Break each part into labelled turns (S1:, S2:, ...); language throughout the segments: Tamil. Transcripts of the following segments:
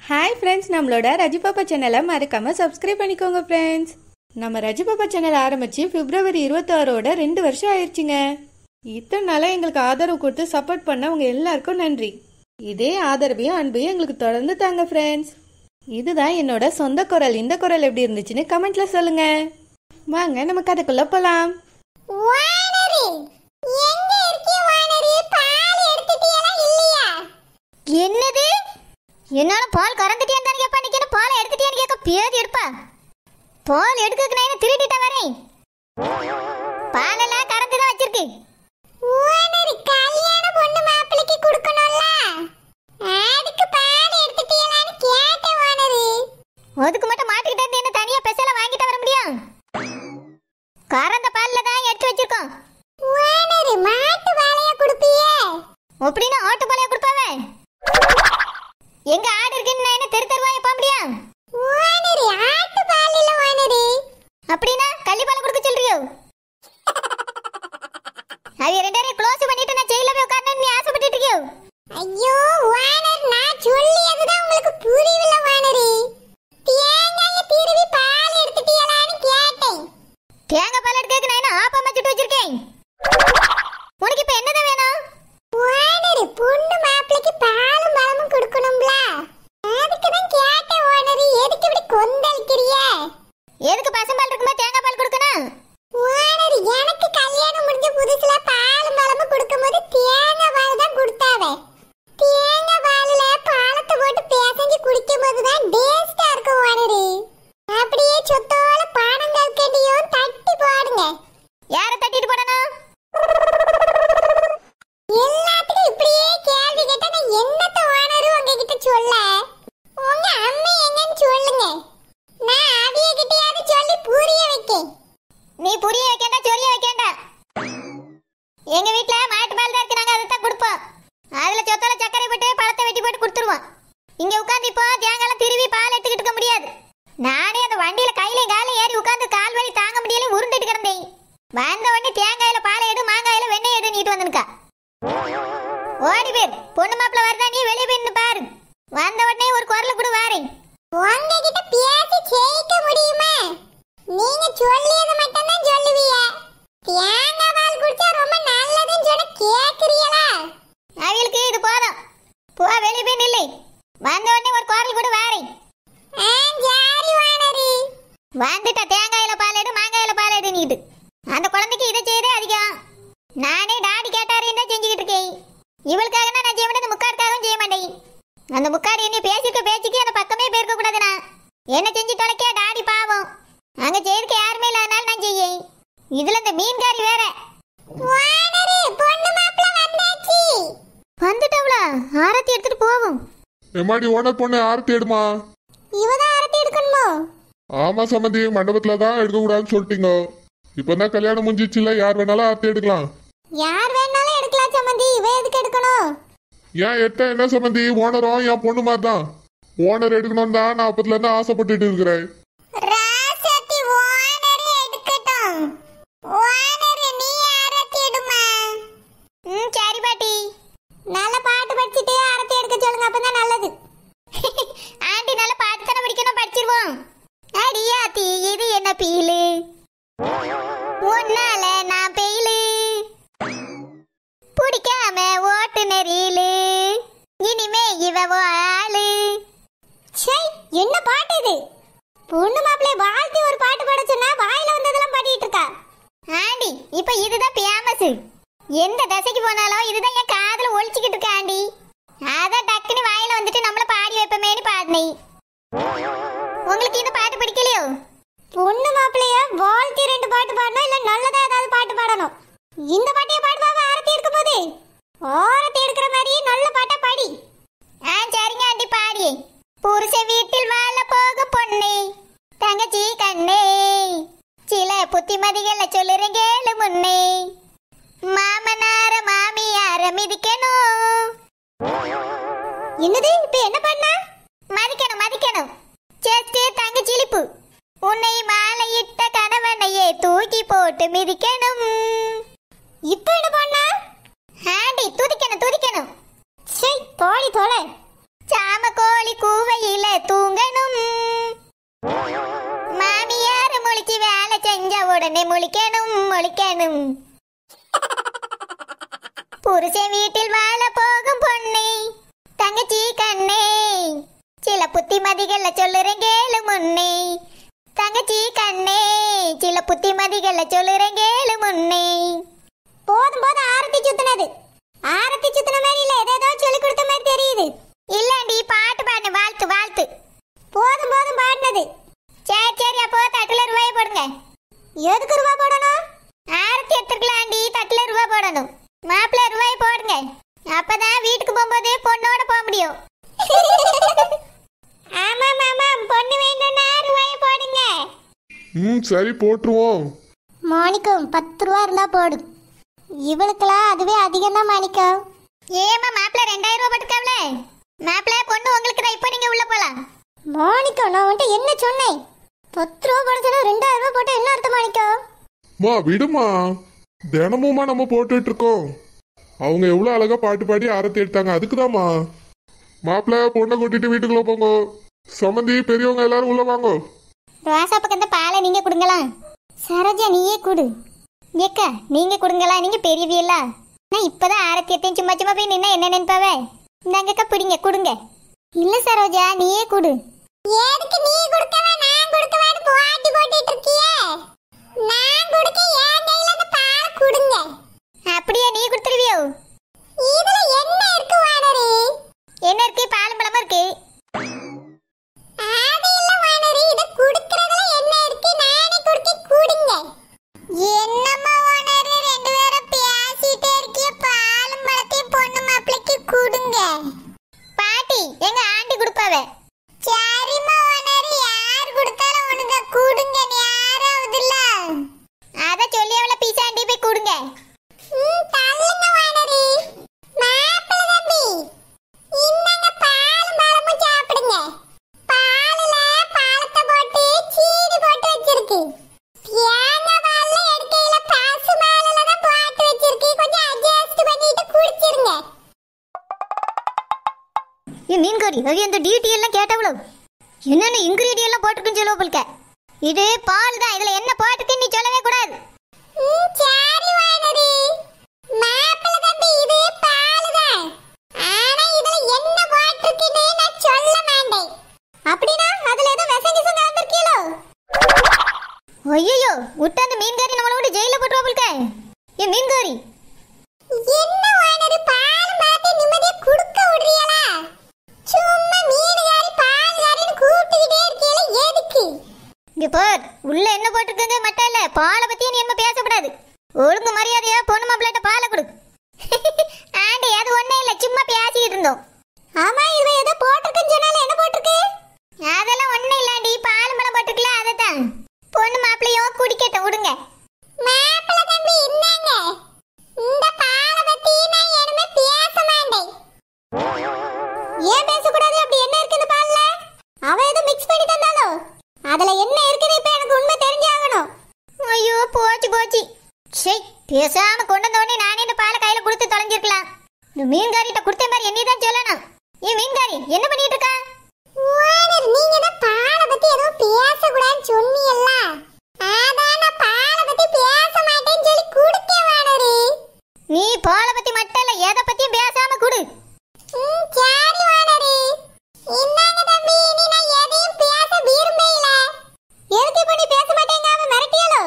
S1: ஹாய் ஃப்ரெண்ட்ஸ் நம்மளோட ரஜிபாப்பா சேனலை மறக்காம சப்ஸ்கிரைப் பண்ணிக்கோங்க ஃப்ரெண்ட்ஸ் நம்ம ரஜிபாப்பா சேனல் ஆரம்பிச்சு பிப்ரவரி இருபத்தாறோட ரெண்டு வருஷம் ஆயிடுச்சுங்க இத்தனை நாளாக எங்களுக்கு ஆதரவு கொடுத்து சப்போர்ட் பண்ண உங்க எல்லாருக்கும் நன்றி இதே ஆதரவையும் அன்பையும் எங்களுக்கு தொடர்ந்து தாங்க ஃப்ரெண்ட்ஸ் இதுதான் என்னோட சொந்த குரல் இந்த குரல் எப்படி இருந்துச்சுன்னு கமெண்ட்ல சொல்லுங்க வாங்க நம்ம கதைக்குள்ள போலாம்
S2: வானரி எங்க இருக்கீ வானரி பால் எடுத்துட்டீங்களா இல்லையா
S3: என்னது என்னால பால் கறந்துட்டியான்னு தானே கேப்பா நிக்கணும் பால் எடுத்துட்டியான்னு கேட்க பேதி எடுப்பா பால் எடுக்கிறதுக்கு நான் என்ன திருடிட்ட வரேன் பாலெல்லாம் கறந்து தான் வச்சிருக்கு
S2: வானரி கல்யாண பொண்ணு மாப்பிளைக்கு கொடுக்கணும்ல அதுக்கு பால் எடுத்துட்டீங்களான்னு கேட்டேன் வானரி
S3: அதுக்கு மட்டும் மாட்டிக்கிட்டே இருந்து என்ன தனியா பெசல வாங்கிட்டு வர முடியும் கறந்த பால்ல தான் எடுத்து வச்சிருக்கோம்
S2: வானரி மாட்டு பாலையா கொடுப்பியே
S3: அப்படின்னா ஆட்டு பாலையா கொடுப்பாவே எங்க ஆடு இருக்குன்னு நான் என்ன தெரு தெருவா எப்ப முடியும்
S2: வானரி ஆட்டு பால் இல்ல வானரி
S3: அப்படின்னா கள்ளி பால் கொடுக்க சொல்றியோ அவைய ரெண்டு பேரும் க்ளோஸ் பண்ணிட்டு நான் ஜெயில போய் உட்காரணும்னு நீ ஆசைப்பட்டுட்டு இருக்கியோ
S2: ஐயோ வானர் நான் சொல்லியதுதான் உங்களுக்கு புரியவில்லை வானரி தேங்காய திருவி பால் எடுத்துட்டீங்களான்னு கேட்டேன்
S3: தேங்காய் பால் எடுக்க நான் என்ன ஆப்பா மச்சிட்டு வச்சிருக்கேன் உனக்கு இப்ப என்னதான் வேணும்
S2: வானரி பொண்ணு மாப்பிளைக்கு பாலும் பழமும் கொடுக்கணும்ல அதுக்கு தான் கேட்டேன் வானரி எதுக்கு இப்படி கொந்தளிக்கிறியே
S3: எதுக்கு பசம்பால் இருக்கும்போது தேங்காய் பால் கொடுக்கணும்
S2: வானரி எனக்கு கல்யாணம் முடிஞ்ச புதுசுல பாலும் பழமும் கொடுக்கும்போது தேங்காய் பால் தான் கொடுத்தாவே தேங்காய் பாலுல பாலத்தை போட்டு பேசஞ்சு குடிக்கும் போது தான் டேஸ்டா இருக்கும் வானரி அப்படியே சொத்தோல பானங்கள் கட்டியும் தட்டி போடுங்க
S3: யாரை தட்டிட்டு போடணும்
S2: எல்லாத்துக்கும் இப்படியே கேள்வி கேட்டா நான் என்னத்த ஓனரு உங்ககிட்ட சொல்ல உங்க அம்மா எங்கன்னு சொல்லுங்க நான் அவிய கிட்டயாவது சொல்லி புரிய வைக்கேன்
S3: நீ புரிய வைக்கண்டா சொரிய வைக்கண்டா எங்க வீட்ல மாட்டு பால் தான் இருக்கு நாங்க அதை தான் கொடுப்போம் அதுல சொத்தல சக்கரை போட்டு பழத்தை வெட்டி போட்டு கொடுத்துருவோம் இங்க உட்காந்து இப்போ தேங்காய் திருவி பால் எடுத்துக்கிட்டு இருக்க முடியாது நானே அந்த வண்டியில கையில கால ஏறி உட்காந்து கால் வலி தாங்க முடியல உருண்டுட்டு கிடந்தேன் வந்த உடனே தேங்காயில பாலை எடு மாங்காயில வெண்ணெய் எடு நீட்டு வந்துருக்கா ஓடி பேர் பொண்ணு மாப்பிள்ள வருதா நீ வெளியே போய் நின்னு பாரு வந்த உடனே ஒரு குரல் கூட வாரேன்
S2: உங்ககிட்ட பேசி ஜெயிக்க முடியுமா நீங்க சொல்லியது மட்டும் தான் சொல்லுவீங்க தேங்காய் பால் குடிச்சா ரொம்ப நல்லதுன்னு சொன்ன கேக்குறீங்களா
S3: அவளுக்கு இது போதும் போ வெளியே போய் நில்லை வந்த உடனே ஒரு குரல் கூட வாரேன்
S2: ஆ ஜாரி வானரி
S3: வந்துட்ட தேங்காயில பால் எடு மாங்காயில பால் எடு நீட்டு அந்த குழந்தைக்கு இதை செய்தே அதிகம் நானே டாடி கேட்டாருன்னு தான் செஞ்சுக்கிட்டு இருக்கேன் இவளுக்காக நான் செய்ய மாட்டேன் முக்காடுக்காகவும் செய்ய மாட்டேன் அந்த முக்காடு என்ன பேசிருக்க பேச்சுக்கு அந்த பக்கமே போயிருக்க கூடாதுண்ணா என்ன செஞ்சு தொலைக்க டாடி பாவம் அங்க செய்யறதுக்கு யாருமே இல்லாதனால நான் செய்யேன் இதுல இந்த மீன்காரி வேற
S2: வானரி பொண்ணு மாப்பிள்ள வந்தாச்சு
S3: வந்துட்டவளா ஆரத்தி எடுத்துட்டு போவோம்
S4: எம்மாடி ஓனர் பொண்ணு ஆரத்தி எடுமா
S2: இவதான் அரட்டி எடுக்கணுமோ
S4: ஆமா சம்மந்தி மண்டபத்துல தான் எடுக்கக்கூடாதுன்னு சொல்லிட்டீங்க இப்பதான் கல்யாணம் முடிஞ்சிச்சுல யார் வேணாலும் ஆரத்தி எடுக்கலாம்
S2: யார் வேணாலும் எடுக்கலாம் சம்மந்தி இவ எதுக்கு எடுக்கணும்
S4: ஏன் எட்ட என்ன சம்மந்தி ஓனரும் என் பொண்ணு மாதிரி தான் ஓனர் எடுக்கணும் தான் நான் அப்பத்துல இருந்து ஆசைப்பட்டுட்டு இருக்கிறேன்
S2: ராசத்தி ஓனர் எடுக்கட்டும் ஓனர் நீ அரத்தி எடுமா
S3: ம் சரி பாட்டி
S2: நல்ல பாட்டு படிச்சுட்டு அரத்தி எடுக்க சொல்லுங்க அப்பதான் நல்லது
S3: ஆண்டி நல்ல பாட்டு தானே படிக்கணும் படிச்சிருவோம் அடியா தீ இது என்ன பீலு உன்னால நான் பெயிலு பிடிக்காம ஓட்டு நெறியிலு இனிமே இவ ஆளு
S2: சை என்ன பாட்டு இது பொண்ணு மாப்பிள்ளை வாழ்த்தி ஒரு பாட்டு பாட சொன்னா வாயில வந்ததெல்லாம் பாடிட்டு இருக்கா
S3: ஆண்டி இப்ப இதுதான் ஃபேமஸ் எந்த தசைக்கு போனாலும் இதுதான் என் காதுல ஒழிச்சுக்கிட்டு இருக்கு ஆண்டி அதான் டக்குன்னு வாயில வந்துட்டு நம்மள பாடி வைப்பமேனு பாடினேன் உங்களுக்கு இந்த பாட்டு பிடிக்கலையோ
S2: பொண்ணு மாப்பிள்ளைய வாழ்த்தி ரெண்டு பாட்டு பாடணும் இல்ல நல்லதா ஏதாவது பாட்டு பாடணும் இந்த பாட்டையே பாடுவாங்க ஆரத்தி எடுக்க போது ஆரத்தி எடுக்கிற மாதிரி நல்ல பாட்டா பாடி
S3: ஆ சரிங்க ஆண்டி பாடி புருஷ வீட்டில் வாழ போக பொண்ணே தங்கச்சி கண்ணே சில புத்திமதிகளை சொல்லுறேன் கேளு முன்னே மாமனார மாமியார மிதிக்கணும்
S2: என்னது இப்ப என்ன பண்ண
S3: மதிக்கணும் மதிக்கணும் சேத்தே தங்க சிலிப்பு உன்னை மாலையிட்ட கணவனையே தூக்கி போட்டு மிதிக்கணும்
S2: இப்ப என்ன பண்ண
S3: ஆண்டி துதிக்கணும் துதிக்கணும்
S2: சை போடி தொலை
S3: சாம கோழி கூவையில கண்ணை முழிக்கணும் முழிக்கணும் புருஷன் வீட்டில் வாழ போகும் பொண்ணை தங்கச்சி கண்ணே சில புத்திமதிகள சொல்லுறேன் கேளு முன்னே தங்கச்சி கண்ணே சில புத்திமதிகள சொல்லுறேன் கேளு முன்னே போதும் போதும் ஆரத்தி சுத்தினது ஆரத்தி சுத்தின மாதிரி இல்ல ஏதோ சொல்லி கொடுத்த மாதிரி தெரியுது இல்லண்டி பாட்டு பாடு வாழ்த்து வாழ்த்து போதும் போதும் பாடினது சரி சரி அப்போ தட்டுல ரூபாய் போடுங்க எதுக்கு ரூபா போடணும் ஆரத்தி எடுத்துக்கலாண்டி தட்டுல ரூபா போடணும் மாப்பிள்ளை ரூபாய் போடுங்க அப்பதான் வீட்டுக்கு போகும்போது பொண்ணோட போக முடியும் ஆமாம் ஆமாம் பொண்ணு வேணும்னா ரூபாய் போடுங்க
S4: ம் சரி போட்டுருவோம்
S2: மாணிக்கம் பத்து ரூபா இருந்தா போடு இவளுக்கெல்லாம் அதுவே அதிகம் தான் மாணிக்கம்
S3: ஏமா மாப்பிள்ளை ரெண்டாயிரம் ரூபாய் போட்டுக்காவல மாப்பிள்ளை பொண்ணு உங்களுக்கு தான் இப்போ நீங்க உள்ள போலாம்
S2: மாணிக்கம் நான் உன்கிட்ட என்ன சொன்னேன் பத்து ரூபா போட சொன்னா ரெண்டாயிரம் ரூபா போட்டா என்ன அர்த்தம் மாணிக்கம்
S4: மா விடுமா தினமுமா நம்ம போட்டுட்டு இருக்கோம் அவங்க எவ்வளவு அழகா பாட்டு பாடி ஆரத்தி எடுத்தாங்க அதுக்குதாம்மா மாப்பிள்ள பொண்ணை கூட்டிட்டு வீட்டுக்குள்ள போங்க சம்மந்தி பெரியவங்க எல்லாரும் உள்ள வாங்க
S3: ரோசா பக்கத்து பாலை நீங்க கொடுங்களா சரோஜா நீயே கொடு ஏக்கா நீங்க கொடுங்களா நீங்க பெரியவியல்ல நான் இப்பதான் ஆரத்தி எத்தையும் சும்மா சும்மா போய் நின்னா என்ன நினைப்பாவே இந்தாங்கக்கா பிடிங்க கொடுங்க இல்ல சரோஜா நீயே கொடு
S2: எதுக்கு நீ கொடுக்கவா நான் கொடுக்கவான்னு போட்டி போட்டுட்டு இருக்கியே நான் கொடுக்க என் கையில அந்த பாலை கொடுங்க
S3: அப்படியே நீ கொடுத்துருவியோ
S2: இதுல என்ன இருக்கு வானரி
S3: என்ன இருக்கு பாலும் பழமும் இருக்கு
S2: அது இல்ல வானரி இத குடுக்கறதுல என்ன இருக்கு நானே குடுக்க கூடுங்க
S3: என்னம்மா ஓனர் ரெண்டு பேரும் பேசிட்டே இருக்கிய பாலும் பழத்தையும் பொண்ணு மாப்பிளைக்கு கொடுங்க பாட்டி எங்க ஆண்டி கொடுப்பாவ சரிம்மா ஓனர் யார் கொடுத்தாலும் உனக்கு கொடுங்க யாராவது இல்ல அத சொல்லி அவள பீசா ஆண்டி போய் கொடுங்க
S2: ம் தள்ளுங்க வானரி மாப்பிள தம்பி இந்தாங்க பாலும் பழமும் சாப்பிடுங்க பாலுல பாலத்தை போட்டு சீனி போட்டு வச்சிருக்கு தேங்காய் பால்ல எடுக்கையில பசு மாலுல தான் போட்டு வச்சிருக்கு கொஞ்சம் அட்ஜஸ்ட் பண்ணிட்டு குடிச்சிருங்க
S3: ஏ மீன்காரி அது அந்த டியூட்டி எல்லாம் கேட்டவளோ என்னென்ன இன்கிரீடியன்ட் எல்லாம் போட்டுருக்குன்னு சொல்லுவ போல்க இது பால் தான் இதுல என்ன போட்டுருக்குன்னு நீ சொல்லவே கூடாது
S2: ம் சரி வானரி மாப்பிள தம்பி இது பாலுதான் ஆனா இதுல என்ன போட்டிருக்குன்னு நான் சொல்ல மாட்டேன்
S3: அப்படின்னா அதுல ஏதோ விஷம் கிசம் கலந்துருக்கீங்களோ ஐயோ விட்டு அந்த மீன்காரி நம்மள விட்டு ஜெயில போட்டுருவா போல்க ஏ மீன்காரி
S2: என்ன வானரு பால் மாத்தி நிம்மதியா குடுக்க விடுறீங்களா சும்மா மீனுகாரி பால்காரின்னு கூப்பிட்டுக்கிட்டே இருக்கீங்களா எதுக்கு
S3: இங்க பார் உள்ள என்ன போட்டுருக்குங்க மட்டும் இல்ல பாலை பத்தி நீ என்ன பேசக்கூடாது ஒழுங்கு மரியாதையா பொண்ணு மாப்பிள்ளைட்ட பாலை கொடு ஆண்டி அது ஒண்ணே இல்ல சும்மா பேசிக்கிட்டு இருந்தோம்
S2: ஆமா இதுல ஏதோ போட்டிருக்குன்னு சொன்னால என்ன போட்டிருக்கு
S3: அதெல்லாம் ஒண்ணும் இல்லாண்டி பால் மலம் போட்டுருக்கல அததான் பொண்ணு மாப்பிள்ளையோ குடிக்கட்டும் விடுங்க
S2: மாப்பிள தம்பி இந்தாங்க இந்த பாலை பத்தி நான் இனிமே பேச மாட்டேன் ஏன் பேசக்கூடாது அப்படி என்ன இருக்கு இந்த பால்ல அவ ஏதோ மிக்ஸ் பண்ணி தந்தாலோ அதுல என்ன இருக்குன்னு இப்ப எனக்கு உண்மை தெரிஞ்சாகணும்
S3: ஐயோ போச்சு போச்சு சே பேசாம கொண்டு வந்தோடனே நானே இந்த பாலை கையில கொடுத்து தொலைஞ்சிருக்கலாம் இந்த மீன்காரிட்ட கொடுத்த மாதிரி என்னை தான் சொல்லணும் ஏ மீன்காரி என்ன பண்ணிட்டு இருக்கா
S2: ஓனர் நீங்க தான் பாலை பத்தி ஏதோ பேசக்கூடாதுன்னு சொன்னீங்கல்ல அதான் நான் பாலை பத்தி பேச மாட்டேன்னு சொல்லி குடுக்க வானரு
S3: நீ பாலை பத்தி மட்டும் இல்ல எதை பத்தியும் பேசாம கொடு
S2: ம் சரி வானரு இந்தாங்க தம்பி இனி நான் எதையும் பேச விரும்பல எதுக்கு இப்ப நீ பேச மாட்டேங்க அவன் மிரட்டியாலோ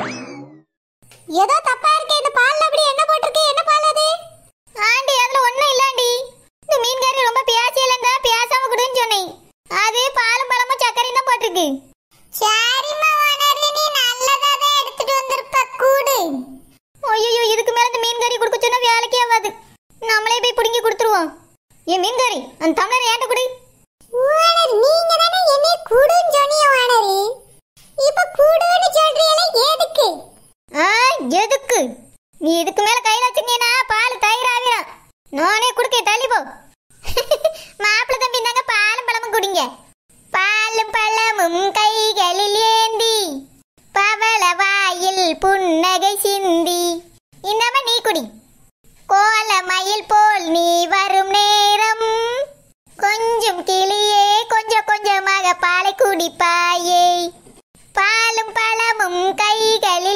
S2: ஏதோ தப்பா இருக்கு இந்த பால்ல அப்படி என்ன போட்டிருக்கு என்ன பால் அது
S3: ஆண்டி அதுல ஒண்ணும் இல்லாண்டி இந்த மீன்காரி ரொம்ப பேசியல இருந்தா பேசாம கொடுன்னு சொன்னேன் அது பாலும் பழமும் சர்க்கரையும் தான் போட்டிருக்கு
S2: சரிம்மா ஓனர் நீ நல்லதா தான் எடுத்துட்டு வந்திருப்ப கூடு
S3: ஐயோ இதுக்கு மேல இந்த மீன்காரி கொடுக்க சொன்னா வேலைக்கே ஆகாது நம்மளே போய் பிடுங்கி கொடுத்துருவோம் ஏ மீன்காரி அந்த தமிழர் ஏன்ட்ட கொடு
S2: ஓனர் நீங்க தானே என்னை கூடுன்னு சொன்னீங்க ஓனர் இப்ப கூடுன்னு சொல்றீங்களே எதுக்கு
S3: ஆ எதுக்கு நீ இதுக்கு மேல கையில வச்சிருந்தீனா பால் தயிர் ஆவிரும் நானே குடுக்க தள்ளி போ மாப்பிள்ளை தம்பி தாங்க பாலும் பழமும் குடிங்க பாலும் பழமும் கைகளில் ஏந்தி பவள வாயில் புன்னகை சிந்தி இந்தாம நீ குடி கோல மயில் போல் நீ வரும் நேரம் கொஞ்சம் கிளியே கொஞ்சம் கொஞ்சமாக பாலை குடிப்பாயே பாலும் பழமும் கைகளில்